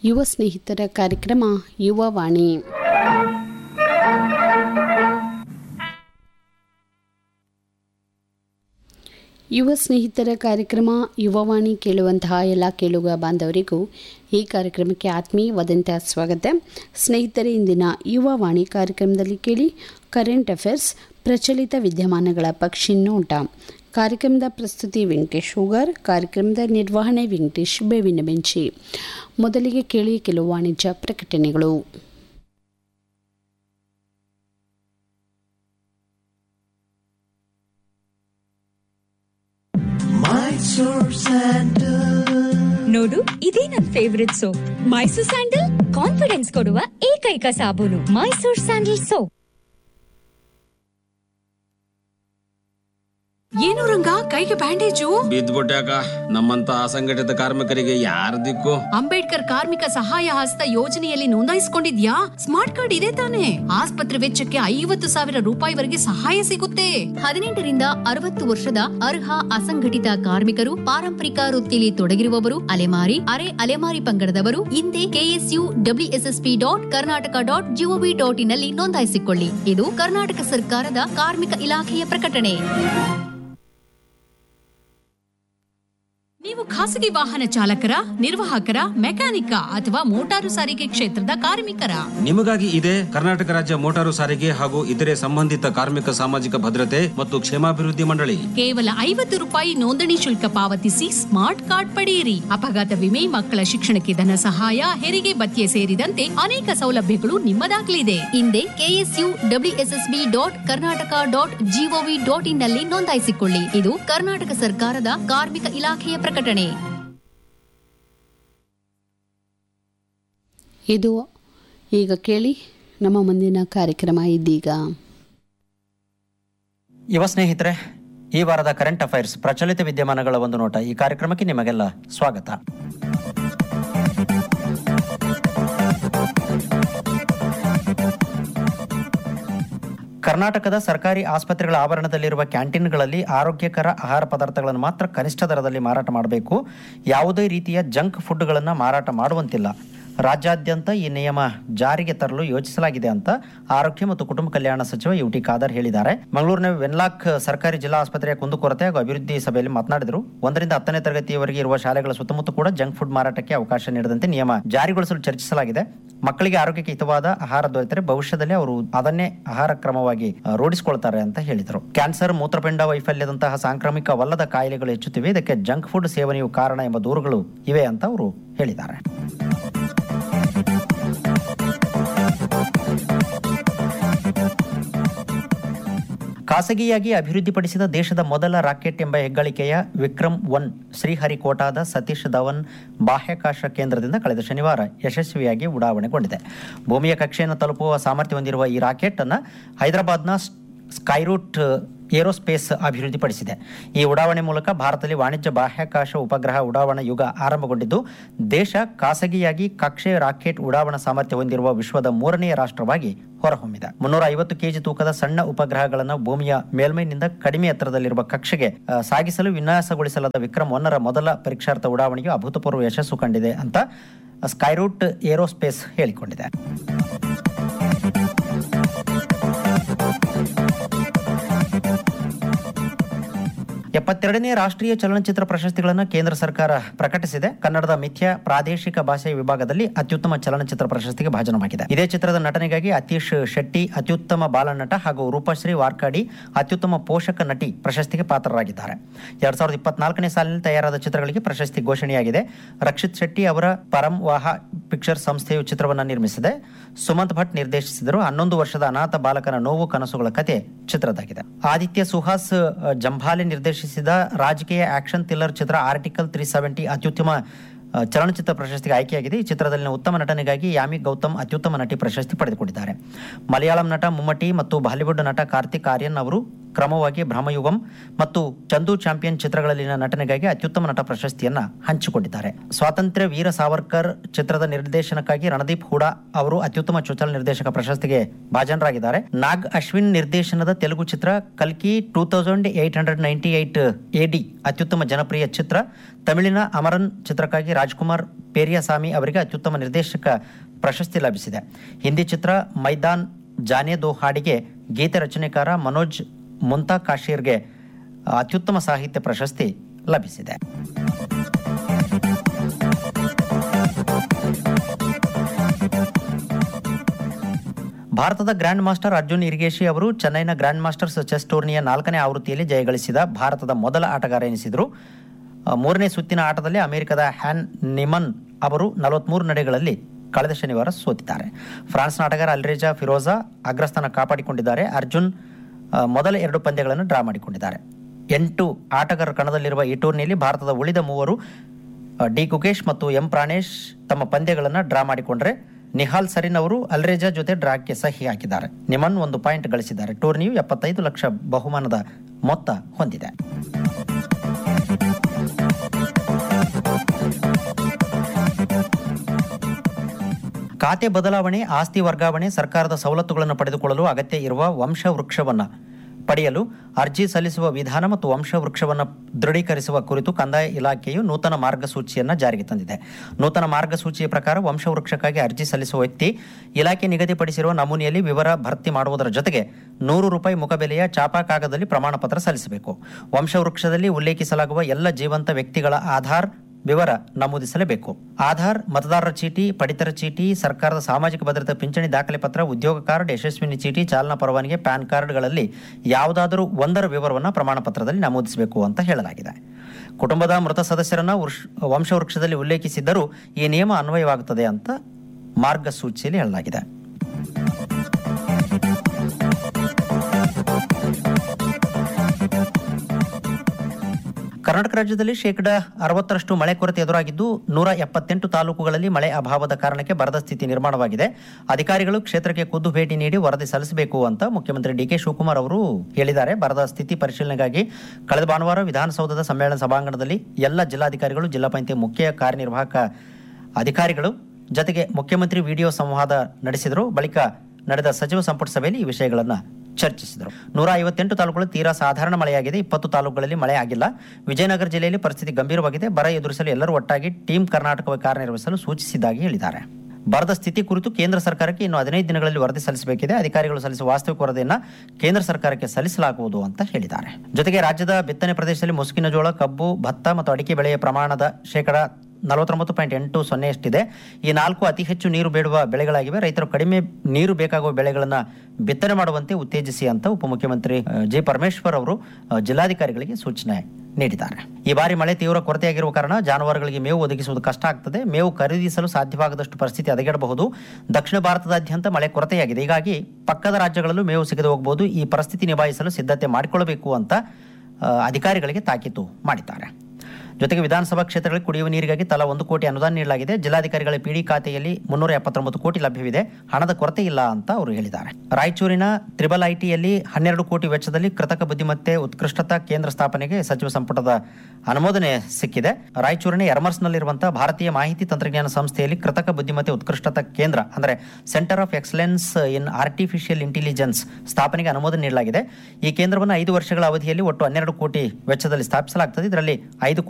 ಯುವ ಸ್ನೇಹಿತರ ಕಾರ್ಯಕ್ರಮ ಯುವವಾಣಿ ಯುವ ಸ್ನೇಹಿತರ ಕಾರ್ಯಕ್ರಮ ಯುವವಾಣಿ ಕೇಳುವಂತಹ ಎಲ್ಲ ಕೇಳುಗ ಬಾಂಧವರಿಗೂ ಈ ಕಾರ್ಯಕ್ರಮಕ್ಕೆ ಆತ್ಮೀಯವಾದಂಥ ಸ್ವಾಗತ ಸ್ನೇಹಿತರೆ ಇಂದಿನ ಯುವವಾಣಿ ಕಾರ್ಯಕ್ರಮದಲ್ಲಿ ಕೇಳಿ ಕರೆಂಟ್ ಅಫೇರ್ಸ್ ಪ್ರಚಲಿತ ವಿದ್ಯಮಾನಗಳ ಪಕ್ಷಿ ನೋಟ ಕಾರ್ಯಕ್ರಮದ ಪ್ರಸ್ತುತಿ ವೆಂಕಟೇಶ್ ಹೂಗಾರ್ ಕಾರ್ಯಕ್ರಮದ ನಿರ್ವಹಣೆ ವೆಂಕಟೇಶ್ ಬೇವಿನ ಬೆಂಚಿ ಮೊದಲಿಗೆ ಕೇಳಿ ಕೆಲವು ವಾಣಿಜ್ಯ ಪ್ರಕಟಣೆಗಳು ನೋಡು ಇದೇ ನನ್ favourite soap Mysore sandal confidence ಕೊಡುವ ಏಕೈಕ ಸಾಬೂನು ಮೈಸೂರ್ ಸ್ಯಾಂಡಲ್ ಸೋಪ್ ಏನು ರಂಗ ಕೈಗೆ ಬ್ಯಾಂಡೇಜು ಬಿದ್ದ್ಬಿಟ್ಯಾಕ ನಮ್ಮಂತ ಅಸಂಘಟಿತ ಕಾರ್ಮಿಕರಿಗೆ ಯಾರ ದಿಕ್ಕು ಅಂಬೇಡ್ಕರ್ ಕಾರ್ಮಿಕ ಸಹಾಯ ಹಸ್ತ ಯೋಜನೆಯಲ್ಲಿ ನೋಂದಾಯಿಸಿಕೊಂಡಿದ್ಯಾ ಸ್ಮಾರ್ಟ್ ಕಾರ್ಡ್ ಇದೆ ತಾನೆ ಆಸ್ಪತ್ರೆ ವೆಚ್ಚಕ್ಕೆ ಐವತ್ತು ಸಾವಿರ ರೂಪಾಯಿವರೆಗೆ ಸಹಾಯ ಸಿಗುತ್ತೆ ಹದಿನೆಂಟರಿಂದ ಅರವತ್ತು ವರ್ಷದ ಅರ್ಹ ಅಸಂಘಟಿತ ಕಾರ್ಮಿಕರು ಪಾರಂಪರಿಕ ವೃತ್ತಿಯಲ್ಲಿ ತೊಡಗಿರುವವರು ಅಲೆಮಾರಿ ಅರೆ ಅಲೆಮಾರಿ ಪಂಗಡದವರು ಹಿಂದೆ K S U W S S P dot Karnataka dot G O V dot in ನಲ್ಲಿ ನೋಂದಾಯಿಸಿಕೊಳ್ಳಿ ಇದು ಕರ್ನಾಟಕ ಸರ್ಕಾರದ ಕಾರ್ಮಿಕ ಇಲಾಖೆಯ ಪ್ರಕಟಣೆ ನೀವು ಖಾಸಗಿ ವಾಹನ ಚಾಲಕರ ನಿರ್ವಾಹಕರ ಮೆಕ್ಯಾನಿಕ ಅಥವಾ ಮೋಟಾರು ಸಾರಿಗೆ ಕ್ಷೇತ್ರದ ಕಾರ್ಮಿಕರ ನಿಮಗಾಗಿ ಇದೆ ಕರ್ನಾಟಕ ರಾಜ್ಯ ಮೋಟಾರು ಸಾರಿಗೆ ಹಾಗೂ ಇತರೆ ಸಂಬಂಧಿತ ಕಾರ್ಮಿಕ ಸಾಮಾಜಿಕ ಭದ್ರತೆ ಮತ್ತು ಕ್ಷೇಮಾಭಿವೃದ್ಧಿ ಮಂಡಳಿ ಕೇವಲ ಐವತ್ತು ರೂಪಾಯಿ ನೋಂದಣಿ ಶುಲ್ಕ ಪಾವತಿಸಿ ಸ್ಮಾರ್ಟ್ ಕಾರ್ಡ್ ಪಡೆಯಿರಿ ಅಪಘಾತ ವಿಮೆ ಮಕ್ಕಳ ಶಿಕ್ಷಣಕ್ಕೆ ಧನ ಸಹಾಯ ಹೆರಿಗೆ ಭತ್ಯೆ ಸೇರಿದಂತೆ ಅನೇಕ ಸೌಲಭ್ಯಗಳು ನಿಮ್ಮದಾಗಲಿದೆ ಹಿಂದೆ K S U W S S B dot Karnataka dot G O V dot in ನಲ್ಲಿ ನೋಂದಾಯಿಸಿಕೊಳ್ಳಿ ಇದು ಕರ್ನಾಟಕ ಸರ್ಕಾರದ ಕಾರ್ಮಿಕ ಇಲಾಖೆಯ ಪ್ರಕಟಣೆ ಇದು ಈಗ ಕೇಳಿ ನಮ್ಮ ಮುಂದಿನ ಕಾರ್ಯಕ್ರಮ ಇದೀಗ ಯುವ ಸ್ನೇಹಿತರೆ ಈ ವಾರದ ಕರೆಂಟ್ ಅಫೈರ್ಸ್ ಪ್ರಚಲಿತ ವಿದ್ಯಮಾನಗಳ ಒಂದು ನೋಟ ಈ ಕಾರ್ಯಕ್ರಮಕ್ಕೆ ನಿಮಗೆಲ್ಲ ಸ್ವಾಗತ ಕರ್ನಾಟಕದ ಸರ್ಕಾರಿ ಆಸ್ಪತ್ರೆಗಳ ಆವರಣದಲ್ಲಿರುವ ಕ್ಯಾಂಟೀನ್ಗಳಲ್ಲಿ ಆರೋಗ್ಯಕರ ಆಹಾರ ಪದಾರ್ಥಗಳನ್ನು ಮಾತ್ರ ಕನಿಷ್ಠ ದರದಲ್ಲಿ ಮಾರಾಟ ಮಾಡಬೇಕು ಯಾವುದೇ ರೀತಿಯ ಜಂಕ್ ಫುಡ್ಗಳನ್ನು ಮಾರಾಟ ಮಾಡುವಂತಿಲ್ಲ ರಾಜ್ಯಾದ್ಯಂತ ಈ ನಿಯಮ ಜಾರಿಗೆ ತರಲು ಯೋಚಿಸಲಾಗಿದೆ ಅಂತ ಆರೋಗ್ಯ ಮತ್ತು ಕುಟುಂಬ ಕಲ್ಯಾಣ ಸಚಿವ ಯು ಟಿ ಖಾದರ್ ಹೇಳಿದ್ದಾರೆ ಮಂಗಳೂರಿನ ವೆನ್ಲಾಕ್ ಸರ್ಕಾರಿ ಜಿಲ್ಲಾ ಆಸ್ಪತ್ರೆಯ ಕುಂದುಕೊರತೆ ಹಾಗೂ ಅಭಿವೃದ್ಧಿ ಸಭೆಯಲ್ಲಿ ಮಾತನಾಡಿದರು ಒಂದರಿಂದ ಹತ್ತನೇ ತರಗತಿಯವರೆಗೆ ಇರುವ ಶಾಲೆಗಳ ಸುತ್ತಮುತ್ತ ಕೂಡ ಜಂಕ್ ಫುಡ್ ಮಾರಾಟಕ್ಕೆ ಅವಕಾಶ ನೀಡದಂತೆ ನಿಯಮ ಜಾರಿಗೊಳಿಸಲು ಚರ್ಚಿಸಲಾಗಿದೆ ಮಕ್ಕಳಿಗೆ ಆರೋಗ್ಯಕ್ಕೆ ಹಿತವಾದ ಆಹಾರ ದೊರೆತರೆ ಭವಿಷ್ಯದಲ್ಲಿ ಅವರು ಅದನ್ನೇ ಆಹಾರ ಕ್ರಮವಾಗಿ ಆ, ರೂಢಿಸಿಕೊಳ್ತಾರೆ ಅಂತ ಹೇಳಿದರು ಕ್ಯಾನ್ಸರ್ ಮೂತ್ರಪಿಂಡ ವೈಫಲ್ಯದಂತಹ ಸಾಂಕ್ರಾಮಿಕವಲ್ಲದ ಕಾಯಿಲೆಗಳು ಹೆಚ್ಚುತ್ತಿವೆ ಇದಕ್ಕೆ ಜಂಕ್ ಫುಡ್ ಸೇವನೆಯು ಕಾರಣ ಎಂಬ ದೂರುಗಳು ಇವೆ ಅಂತ ಅವರು ಹೇಳಿದ್ದಾರೆ ಖಾಸಗಿಯಾಗಿ ಅಭಿವೃದ್ಧಿಪಡಿಸಿದ ದೇಶದ ಮೊದಲ ರಾಕೆಟ್ ಎಂಬ ಹೆಗ್ಗಳಿಕೆಯ ವಿಕ್ರಮ್ ಒನ್ ಶ್ರೀಹರಿಕೋಟಾದ ಸತೀಶ್ ಧವನ್ ಬಾಹ್ಯಾಕಾಶ ಕೇಂದ್ರದಿಂದ ಕಳೆದ ಶನಿವಾರ ಯಶಸ್ವಿಯಾಗಿ ಉಡಾವಣೆಗೊಂಡಿದೆ ಭೂಮಿಯ ಕಕ್ಷೆಯನ್ನು ತಲುಪುವ ಸಾಮರ್ಥ್ಯ ಹೊಂದಿರುವ ಈ ರಾಕೆಟ್ ಅನ್ನು ಹೈದರಾಬಾದ್ನ ಸ್ಕೈರೂಟ್ ಏರೋಸ್ಪೇಸ್ ಅಭಿವೃದ್ಧಿಪಡಿಸಿದೆ ಈ ಉಡಾವಣೆ ಮೂಲಕ ಭಾರತದಲ್ಲಿ ವಾಣಿಜ್ಯ ಬಾಹ್ಯಾಕಾಶ ಉಪಗ್ರಹ ಉಡಾವಣಾ ಯುಗ ಆರಂಭಗೊಂಡಿದ್ದು ದೇಶ ಖಾಸಗಿಯಾಗಿ ಕಕ್ಷೆ ರಾಕೆಟ್ ಉಡಾವಣಾ ಸಾಮರ್ಥ್ಯ ಹೊಂದಿರುವ ವಿಶ್ವದ ಮೂರನೆಯ ರಾಷ್ಟ್ರವಾಗಿ ಹೊರಹೊಮ್ಮಿದೆ ಮುನ್ನೂರ ಐವತ್ತು ಕೆಜಿ ತೂಕದ ಸಣ್ಣ ಉಪಗ್ರಹಗಳನ್ನು ಭೂಮಿಯ ಮೇಲ್ಮೈನಿಂದ ಕಡಿಮೆ ಎತ್ತರದಲ್ಲಿರುವ ಕಕ್ಷೆಗೆ ಆ, ಸಾಗಿಸಲು ವಿನ್ಯಾಸಗೊಳಿಸಲಾದ ವಿಕ್ರಮ್ ಒನ್ನರ ಮೊದಲ ಪರೀಕ್ಷಾರ್ಥ ಉಡಾವಣೆಯು ಅಭೂತಪೂರ್ವ ಯಶಸ್ಸು ಕಂಡಿದೆ ಅಂತ ಸ್ಕೈರೂಟ್ ಏರೋಸ್ಪೇಸ್ ಹೇಳಿಕೊಂಡಿದೆ ಎಪ್ಪತ್ತೆರಡನೇ ರಾಷ್ಟ್ರೀಯ ಚಲನಚಿತ್ರ ಪ್ರಶಸ್ತಿಗಳನ್ನು ಕೇಂದ್ರ ಸರ್ಕಾರ ಪ್ರಕಟಿಸಿದೆ ಕನ್ನಡದ ಮಿಥ್ಯ ಪ್ರಾದೇಶಿಕ ಭಾಷೆಯ ವಿಭಾಗದಲ್ಲಿ ಅತ್ಯುತ್ತಮ ಚಲನಚಿತ್ರ ಪ್ರಶಸ್ತಿಗೆ ಭಾಜನವಾಗಿದೆ ಇದೇ ಚಿತ್ರದ ನಟನೆಗಾಗಿ ಅತೀಶ್ ಶೆಟ್ಟಿ ಅತ್ಯುತ್ತಮ ಬಾಲನಟ ಹಾಗೂ ರೂಪಶ್ರೀ ವಾರ್ಕಾಡಿ ಅತ್ಯುತ್ತಮ ಪೋಷಕ ನಟಿ ಪ್ರಶಸ್ತಿಗೆ ಪಾತ್ರರಾಗಿದ್ದಾರೆ ಎರಡ್ ಸಾವಿರದ ಇಪ್ಪತ್ನಾಲ್ಕನೇ ಸಾಲಿನಲ್ಲಿ ತಯಾರಾದ ಚಿತ್ರಗಳಿಗೆ ಪ್ರಶಸ್ತಿ ಘೋಷಣೆಯಾಗಿದೆ ರಕ್ಷಿತ್ ಶೆಟ್ಟಿ ಅವರ ಪರಂ ವಾಹ ಪಿಕ್ಚರ್ ಸಂಸ್ಥೆಯು ಚಿತ್ರವನ್ನು ನಿರ್ಮಿಸಿದೆ ಸುಮಂತ್ ಭಟ್ ನಿರ್ದೇಶಿಸಿದರು ಹನ್ನೊಂದು ವರ್ಷದ ಅನಾಥ ಬಾಲಕನ ನೋವು ಕನಸುಗಳ ಕತೆ ಚಿತ್ರದಾಗಿದೆ ಆದಿತ್ಯ ಸುಹಾಸ್ ಅ, ಜಂಭಾಲೆ ನಿರ್ದೇಶಿಸಿದ ರಾಜಕೀಯ ಆಕ್ಷನ್ ಥ್ರಿಲ್ಲರ್ ಚಿತ್ರ ಆರ್ಟಿಕಲ್ ತ್ರೀ ಸೆವೆಂಟಿ ಅತ್ಯುತ್ತಮ ಅ, ಚಲನಚಿತ್ರ ಪ್ರಶಸ್ತಿಗೆ ಆಯ್ಕೆಯಾಗಿದೆ ಈ ಚಿತ್ರದಲ್ಲಿನ ಉತ್ತಮ ನಟನೆಗಾಗಿ ಯಾಮಿ ಗೌತಮ್ ಅತ್ಯುತ್ತಮ ನಟಿ ಪ್ರಶಸ್ತಿ ಪಡೆದುಕೊಂಡಿದ್ದಾರೆ ಮಲಯಾಳಂ ನಟ ಮುಮ್ಮಟಿ ಮತ್ತು ಬಾಲಿವುಡ್ ನಟ ಕಾರ್ತಿಕ್ ಆರ್ಯನ್ ಅವರು ಕ್ರಮವಾಗಿ ಭ್ರಮಯುಗಂ ಮತ್ತು ಚಂದು ಚಾಂಪಿಯನ್ ಚಿತ್ರಗಳಲ್ಲಿನ ನಟನೆಗಾಗಿ ಅತ್ಯುತ್ತಮ ನಟ ಪ್ರಶಸ್ತಿಯನ್ನ ಹಂಚಿಕೊಂಡಿದ್ದಾರೆ ಸ್ವಾತಂತ್ರ್ಯ ವೀರ ಸಾವರ್ಕರ್ ಚಿತ್ರದ ನಿರ್ದೇಶನಕ್ಕಾಗಿ ರಣದೀಪ್ ಹೂಡಾ ಅವರು ಅತ್ಯುತ್ತಮ ಚೊಚ್ಚಲ ನಿರ್ದೇಶಕ ಪ್ರಶಸ್ತಿಗೆ ಭಾಜನರಾಗಿದ್ದಾರೆ ನಾಗ್ ಅಶ್ವಿನ್ ನಿರ್ದೇಶನದ ತೆಲುಗು ಚಿತ್ರ ಕಲ್ಕಿ two thousand eight hundred ninety eight AD ಅತ್ಯುತ್ತಮ ಜನಪ್ರಿಯ ಚಿತ್ರ ತಮಿಳಿನ ಅಮರನ್ ಚಿತ್ರಕ್ಕಾಗಿ ರಾಜ್ಕುಮಾರ್ ಪೇರಿಯಾಸಾಮಿ ಅವರಿಗೆ ಅತ್ಯುತ್ತಮ ನಿರ್ದೇಶಕ ಪ್ರಶಸ್ತಿ ಲಭಿಸಿದೆ ಹಿಂದಿ ಚಿತ್ರ ಮೈದಾನ್ ಜಾನೆ ದೋ ಹಾಡಿಗೆ ಗೀತೆ ರಚನೆಕಾರ ಮನೋಜ್ ಮುಂತಾ ಕಾಶೀರ್ಗೆ ಅತ್ಯುತ್ತಮ ಸಾಹಿತ್ಯ ಪ್ರಶಸ್ತಿ ಲಭಿಸಿದೆ ಭಾರತದ ಗ್ರ್ಯಾಂಡ್ ಮಾಸ್ಟರ್ ಅರ್ಜುನ್ ಇರಿಗೇಶಿ ಅವರು ಚೆನ್ನೈನ ಗ್ರ್ಯಾಂಡ್ ಮಾಸ್ಟರ್ಸ್ ಚೆಸ್ ಟೂರ್ನಿಯ ನಾಲ್ಕನೇ ಆವೃತ್ತಿಯಲ್ಲಿ ಜಯಗಳಿಸಿದ ಭಾರತದ ಮೊದಲ ಆಟಗಾರ ಎನಿಸಿದರು ಆ, ಮೂರನೇ ಸುತ್ತಿನ ಆಟದಲ್ಲಿ ಅಮೆರಿಕದ ಹ್ಯಾನ್ ನಿಮನ್ ಅವರು ನಲವತ್ಮೂರು ನಡೆಗಳಲ್ಲಿ ಕಳೆದ ಶನಿವಾರ ಸೋತಿದ್ದಾರೆ ಫ್ರಾನ್ಸ್ನ ಆಟಗಾರ ಅಲ್ರೇಜಾ ಫಿರೋಜಾ ಅಗ್ರಸ್ಥಾನ ಕಾಪಾಡಿಕೊಂಡಿದ್ದಾರೆ ಅರ್ಜುನ್ ಆ, ಮೊದಲ ಎರಡು ಪಂದ್ಯಗಳನ್ನು ಡ್ರಾ ಮಾಡಿಕೊಂಡಿದ್ದಾರೆ ಎಂಟು ಆಟಗಾರರ ಕಣದಲ್ಲಿರುವ ಈ ಟೂರ್ನಿಯಲ್ಲಿ ಭಾರತದ ಉಳಿದ ಮೂವರು ಆ, ಡಿ ಕುಕೇಶ್ ಮತ್ತು ಎಂ ಪ್ರಾಣೇಶ್ ತಮ್ಮ ಪಂದ್ಯಗಳನ್ನು ಡ್ರಾ ಮಾಡಿಕೊಂಡ್ರೆ ನಿಹಾಲ್ ಸರಿನ್ ಅವರು ಅಲ್ರೇಜಾ ಜೊತೆ ಡ್ರಾಕ್ಕೆ ಸಹಿ ಹಾಕಿದ್ದಾರೆ ನಿಮನ್ ಒಂದು ಪಾಯಿಂಟ್ ಗಳಿಸಿದ್ದಾರೆ ಟೂರ್ನಿಯು ಎಪ್ಪತ್ತೈದು ಲಕ್ಷ ಬಹುಮಾನದ ಮೊತ್ತ ಹೊಂದಿದೆ ಖಾತೆ ಬದಲಾವಣೆ ಆಸ್ತಿ ವರ್ಗಾವಣೆ ಸರ್ಕಾರದ ಸವಲತ್ತುಗಳನ್ನು ಪಡೆದುಕೊಳ್ಳಲು ಅಗತ್ಯ ಇರುವ ವಂಶವೃಕ್ಷವನ್ನು ಪಡೆಯಲು ಅರ್ಜಿ ಸಲ್ಲಿಸುವ ವಿಧಾನ ಮತ್ತು ವಂಶವೃಕ್ಷವನ್ನು ದೃಢೀಕರಿಸುವ ಕುರಿತು ಕಂದಾಯ ಇಲಾಖೆಯು ನೂತನ ಮಾರ್ಗಸೂಚಿಯನ್ನು ಜಾರಿಗೆ ತಂದಿದೆ ನೂತನ ಮಾರ್ಗಸೂಚಿಯ ಪ್ರಕಾರ ವಂಶವೃಕ್ಷಕ್ಕಾಗಿ ಅರ್ಜಿ ಸಲ್ಲಿಸುವ ವ್ಯಕ್ತಿ ಇಲಾಖೆ ನಿಗದಿಪಡಿಸಿರುವ ನಮೂನೆಯಲ್ಲಿ ವಿವರ ಭರ್ತಿ ಮಾಡುವುದರ ಜೊತೆಗೆ ನೂರು ರೂಪಾಯಿ ಮುಖಬೆಲೆಯ ಚಾಪಾ ಕಾಗದಲ್ಲಿ ಪ್ರಮಾಣ ಪತ್ರ ಸಲ್ಲಿಸಬೇಕು ವಂಶವೃಕ್ಷದಲ್ಲಿ ಉಲ್ಲೇಖಿಸಲಾಗುವ ಎಲ್ಲ ಜೀವಂತ ವ್ಯಕ್ತಿಗಳ ಆಧಾರ್ ವಿವರ ನಮೂದಿಸಲೇಬೇಕು ಆಧಾರ್ ಮತದಾರರ ಚೀಟಿ ಪಡಿತರ ಚೀಟಿ ಸರ್ಕಾರದ ಸಾಮಾಜಿಕ ಭದ್ರತಾ ಪಿಂಚಣಿ ದಾಖಲೆ ಪತ್ರ ಉದ್ಯೋಗ ಕಾರ್ಡ್ ಯಶಸ್ವಿನಿ ಚೀಟಿ ಚಾಲನಾ ಪರವಾನಗಿ ಪ್ಯಾನ್ ಕಾರ್ಡ್ಗಳಲ್ಲಿ ಯಾವುದಾದರೂ ಒಂದರ ವಿವರವನ್ನು ಪ್ರಮಾಣ ಪತ್ರದಲ್ಲಿ ನಮೂದಿಸಬೇಕು ಅಂತ ಹೇಳಲಾಗಿದೆ ಕುಟುಂಬದ ಮೃತ ಸದಸ್ಯರನ್ನ ವೃಷ್- ವಂಶವೃಕ್ಷದಲ್ಲಿ ಉಲ್ಲೇಖಿಸಿದ್ದರೂ ಈ ನಿಯಮ ಅನ್ವಯವಾಗುತ್ತದೆ ಅಂತ ಮಾರ್ಗಸೂಚಿಯಲ್ಲಿ ಹೇಳಲಾಗಿದೆ ಕರ್ನಾಟಕ ರಾಜ್ಯದಲ್ಲಿ ಶೇಕಡ ಅರವತ್ತರಷ್ಟು ಮಳೆ ಕೊರತೆ ಎದುರಾಗಿದ್ದು ನೂರ ಎಪ್ಪತ್ತೆಂಟು ತಾಲೂಕುಗಳಲ್ಲಿ ಮಳೆ ಅಭಾವದ ಕಾರಣಕ್ಕೆ ಬರದ ಸ್ಥಿತಿ ನಿರ್ಮಾಣವಾಗಿದೆ ಅಧಿಕಾರಿಗಳು ಕ್ಷೇತ್ರಕ್ಕೆ ಖುದ್ದು ಭೇಟಿ ನೀಡಿ ವರದಿ ಸಲ್ಲಿಸಬೇಕು ಅಂತ ಮುಖ್ಯಮಂತ್ರಿ ಡಿಕೆ ಶಿವಕುಮಾರ್ ಅವರು ಹೇಳಿದ್ದಾರೆ ಬರದ ಸ್ಥಿತಿ ಪರಿಶೀಲನೆಗಾಗಿ ಕಳೆದ ಭಾನುವಾರ ವಿಧಾನಸೌಧದ ಸಮ್ಮೇಳನ ಸಭಾಂಗಣದಲ್ಲಿ ಎಲ್ಲ ಜಿಲ್ಲಾಧಿಕಾರಿಗಳು ಜಿಲ್ಲಾ ಪಂಚಾಯತ್ ಮುಖ್ಯ ಕಾರ್ಯನಿರ್ವಾಹಕ ಅಧಿಕಾರಿಗಳು ಜೊತೆಗೆ ಮುಖ್ಯಮಂತ್ರಿ ವಿಡಿಯೋ ಸಂವಾದ ನಡೆಸಿದರು ಬಳಿಕ ನಡೆದ ಸಚಿವ ಸಂಪುಟ ಸಭೆಯಲ್ಲಿ ಈ ವಿಷಯಗಳನ್ನು ಚರ್ಚಿಸಿದರು ನೂರ ಐವತ್ತೆಂಟು ತಾಲೂಕುಗಳು ತೀರಾ ಸಾಧಾರಣ ಮಳೆಯಾಗಿದೆ ಇಪ್ಪತ್ತು ತಾಲೂಕುಗಳಲ್ಲಿ ಮಳೆ ಆಗಿಲ್ಲ ವಿಜಯನಗರ ಜಿಲ್ಲೆಯಲ್ಲಿ ಪರಿಸ್ಥಿತಿ ಗಂಭೀರವಾಗಿದೆ ಬರ ಎದುರಿಸಲು ಎಲ್ಲರೂ ಒಟ್ಟಾಗಿ ಟೀಮ್ ಕರ್ನಾಟಕವಾಗಿ ಕಾರ್ಯನಿರ್ವಹಿಸಲು ಸೂಚಿಸಿದ್ದಾಗಿ ಹೇಳಿದ್ದಾರೆ ಬರದ ಸ್ಥಿತಿ ಕುರಿತು ಕೇಂದ್ರ ಸರ್ಕಾರಕ್ಕೆ ಇನ್ನು ಹದಿನೈದು ದಿನಗಳಲ್ಲಿ ವರದಿ ಸಲ್ಲಿಸಬೇಕಿದೆ ಅಧಿಕಾರಿಗಳು ಸಲ್ಲಿಸುವ ವಾಸ್ತವಿಕ ವರದಿಯನ್ನು ಕೇಂದ್ರ ಸರ್ಕಾರಕ್ಕೆ ಸಲ್ಲಿಸಲಾಗುವುದು ಅಂತ ಹೇಳಿದ್ದಾರೆ ಜೊತೆಗೆ ರಾಜ್ಯದ ಬಿತ್ತನೆ ಪ್ರದೇಶದಲ್ಲಿ ಮುಸುಕಿನ ಜೋಳ ಕಬ್ಬು ಭತ್ತ ಮತ್ತು ಅಡಿಕೆ ಬೆಳೆಯ ಪ್ರಮಾಣದ ಶೇಕಡ ನಲವತ್ತೊಂಬತ್ತು ಪಾಯಿಂಟ್ ಎಂಟು ಸೊನ್ನೆಯಷ್ಟಿದೆ ಈ ನಾಲ್ಕು ಅತಿ ಹೆಚ್ಚು ನೀರು ಬೇಡುವ ಬೆಳೆಗಳಾಗಿವೆ ರೈತರು ಕಡಿಮೆ ನೀರು ಬೇಕಾಗುವ ಬೆಳೆಗಳನ್ನು ಬಿತ್ತನೆ ಮಾಡುವಂತೆ ಉತ್ತೇಜಿಸಿ ಅಂತ ಉಪಮುಖ್ಯಮಂತ್ರಿ ಅಹ್, ಜಿ ಪರಮೇಶ್ವರ್ ಅವರು ಅಹ್, ಜಿಲ್ಲಾಧಿಕಾರಿಗಳಿಗೆ ಸೂಚನೆ ನೀಡಿದ್ದಾರೆ ಈ ಬಾರಿ ಮಳೆ ತೀವ್ರ ಕೊರತೆಯಾಗಿರುವ ಕಾರಣ ಜಾನುವಾರುಗಳಿಗೆ ಮೇವು ಒದಗಿಸುವುದು ಕಷ್ಟ ಆಗ್ತದೆ ಮೇವು ಖರೀದಿಸಲು ಸಾಧ್ಯವಾಗದಷ್ಟು ಪರಿಸ್ಥಿತಿ ಹದಗೆಡಬಹುದು ದಕ್ಷಿಣ ಭಾರತದಾದ್ಯಂತ ಮಳೆ ಕೊರತೆಯಾಗಿದೆ ಹೀಗಾಗಿ ಪಕ್ಕದ ರಾಜ್ಯಗಳಲ್ಲೂ ಮೇವು ಸಿಗದೆ ಹೋಗಬಹುದು ಈ ಪರಿಸ್ಥಿತಿ ನಿಭಾಯಿಸಲು ಸಿದ್ಧತೆ ಮಾಡಿಕೊಳ್ಳಬೇಕು ಅಂತ ಅಹ್, ಅಧಿಕಾರಿಗಳಿಗೆ ತಾಕೀತು ಮಾಡಿದ್ದಾರೆ ಜೊತೆಗೆ ವಿಧಾನಸಭಾ ಕ್ಷೇತ್ರಗಳಿಗೆ ಕುಡಿಯುವ ನೀರಿಗಾಗಿ ತಲಾ ಒಂದು ಕೋಟಿ ಅನುದಾನ ನೀಡಲಾಗಿದೆ ಜಿಲ್ಲಾಧಿಕಾರಿಗಳ ಪಿಡಿ ಖಾತೆಯಲ್ಲಿ ಮುನ್ನೂರ ಎಪ್ಪತ್ತೊಂಬತ್ತು ಕೋಟಿ ಲಭ್ಯವಿದೆ ಹಣದ ಕೊರತೆ ಇಲ್ಲ ಅಂತ ಅವರು ಹೇಳಿದ್ದಾರೆ ರಾಯಚೂರಿನ ತ್ರಿಬಲ್ ಐಟಿಯಲ್ಲಿ ಹನ್ನೆರಡು ಕೋಟಿ ವೆಚ್ಚದಲ್ಲಿ ಕೃತಕ ಬುದ್ಧಿಮತ್ತೆ ಉತ್ಕೃಷ್ಟತಾ ಕೇಂದ್ರ ಸ್ಥಾಪನೆಗೆ ಸಚಿವ ಸಂಪುಟದ ಅನುಮೋದನೆ ಸಿಕ್ಕಿದೆ ರಾಯಚೂರಿನ ಯರ್ಮರ್ಸ್ನಲ್ಲಿರುವಂತಹ ಭಾರತೀಯ ಮಾಹಿತಿ ತಂತ್ರಜ್ಞಾನ ಸಂಸ್ಥೆಯಲ್ಲಿ ಕೃತಕ ಬುದ್ಧಿಮತ್ತೆ ಉತ್ಕೃಷ್ಟತಾ ಕೇಂದ್ರ ಅಂದರೆ centre of excellence in artificial intelligence ಸ್ಥಾಪನೆಗೆ ಅನುಮೋದನೆ ನೀಡಲಾಗಿದೆ ಈ ಕೇಂದ್ರವನ್ನು ಐದು ವರ್ಷಗಳ ಅವಧಿಯಲ್ಲಿ ಒಟ್ಟು ಹನ್ನೆರಡು ಕೋಟಿ ವೆಚ್ಚದಲ್ಲಿ ಸ್ಥಾಪಿಸಲಾಗುತ್ತದೆ ಇದರಲ್ಲಿ ಐದು